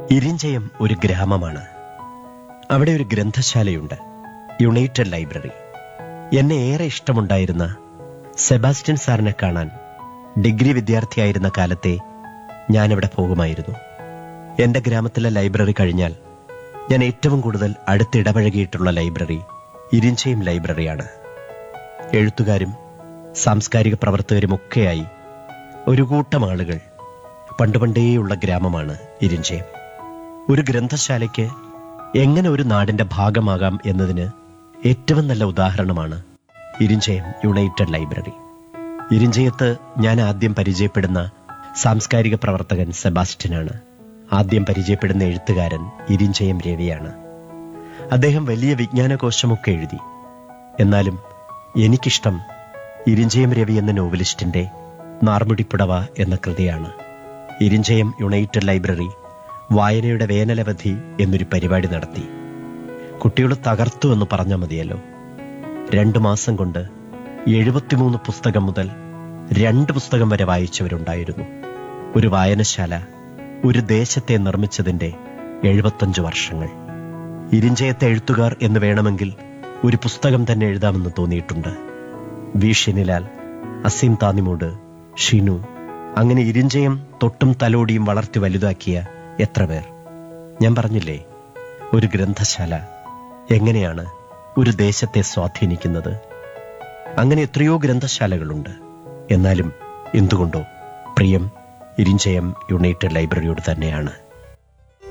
ഇരിഞ്ചയം ഒരു ഗ്രാമമാണ് അവിടെ ഒരു ഗ്രന്ഥശാലയുണ്ട് യുണൈറ്റഡ് ലൈബ്രറി എന്നെ ഏറെ ഇഷ്ടമുണ്ടായിരുന്ന സെബാസ്റ്റ്യൻ സാറിനെ കാണാൻ ഡിഗ്രി വിദ്യാർത്ഥിയായിരുന്ന കാലത്തെ ഞാനിവിടെ പോകുമായിരുന്നു എന്റെ ഗ്രാമത്തിലെ ലൈബ്രറി കഴിഞ്ഞാൽ ഞാൻ ഏറ്റവും കൂടുതൽ അടുത്തിടപഴകിയിട്ടുള്ള ലൈബ്രറി ഇരിഞ്ചയം ലൈബ്രറിയാണ് എഴുത്തുകാരും സാംസ്കാരിക പ്രവർത്തകരുമൊക്കെയായി ഒരു കൂട്ടം ആളുകൾ പണ്ടുപണ്ടേയുള്ള ഗ്രാമമാണ് ഇരിഞ്ചയം ഒരു ഗ്രന്ഥശാലയ്ക്ക് എങ്ങനെ ഒരു നാടിന്റെ ഭാഗമാകാം എന്നതിന് ഏറ്റവും നല്ല ഉദാഹരണമാണ് ഇരിഞ്ചയം യുണൈറ്റഡ് ലൈബ്രറി ഇരിഞ്ചയത്ത് ഞാൻ ആദ്യം പരിചയപ്പെടുന്ന സാംസ്കാരിക പ്രവർത്തകൻ സെബാസ്റ്റ്യനാണ് ആദ്യം പരിചയപ്പെടുന്ന എഴുത്തുകാരൻ ഇരിഞ്ചയം രവിയാണ് അദ്ദേഹം വലിയ വിജ്ഞാനകോശമൊക്കെ എഴുതി എന്നാലും എനിക്കിഷ്ടം ഇരിഞ്ചയം രവി എന്ന നോവലിസ്റ്റിന്റെ നാർമുടിപ്പുടവ എന്ന കൃതിയാണ് ഇരിഞ്ചയം യുണൈറ്റഡ് ലൈബ്രറി വായനയുടെ വേനലവധി എന്നൊരു പരിപാടി നടത്തി കുട്ടികൾ തകർത്തു എന്ന് പറഞ്ഞാൽ മതിയല്ലോ രണ്ടു മാസം കൊണ്ട് എഴുപത്തിമൂന്ന് പുസ്തകം മുതൽ രണ്ട് പുസ്തകം വരെ വായിച്ചവരുണ്ടായിരുന്നു ഒരു വായനശാല ഒരു ദേശത്തെ നിർമ്മിച്ചതിന്റെ എഴുപത്തഞ്ച് വർഷങ്ങൾ ഇരിഞ്ചയത്തെ എഴുത്തുകാർ എന്ന് വേണമെങ്കിൽ ഒരു പുസ്തകം തന്നെ എഴുതാമെന്ന് തോന്നിയിട്ടുണ്ട് വി ഷിനിലാൽ അസീം താന്നിമൂട് ഷിനു അങ്ങനെ ഇരിഞ്ചയം തൊട്ടും തലോടിയും വളർത്തി വലുതാക്കിയ എത്ര പേർ ഞാൻ പറഞ്ഞില്ലേ ഒരു ഗ്രന്ഥശാല എങ്ങനെയാണ് ഒരു ദേശത്തെ സ്വാധീനിക്കുന്നത് അങ്ങനെ എത്രയോ ഗ്രന്ഥശാലകളുണ്ട് എന്നാലും എന്തുകൊണ്ടോ പ്രിയം ഇരിഞ്ചയം യുണൈറ്റഡ് ലൈബ്രറിയോട് തന്നെയാണ്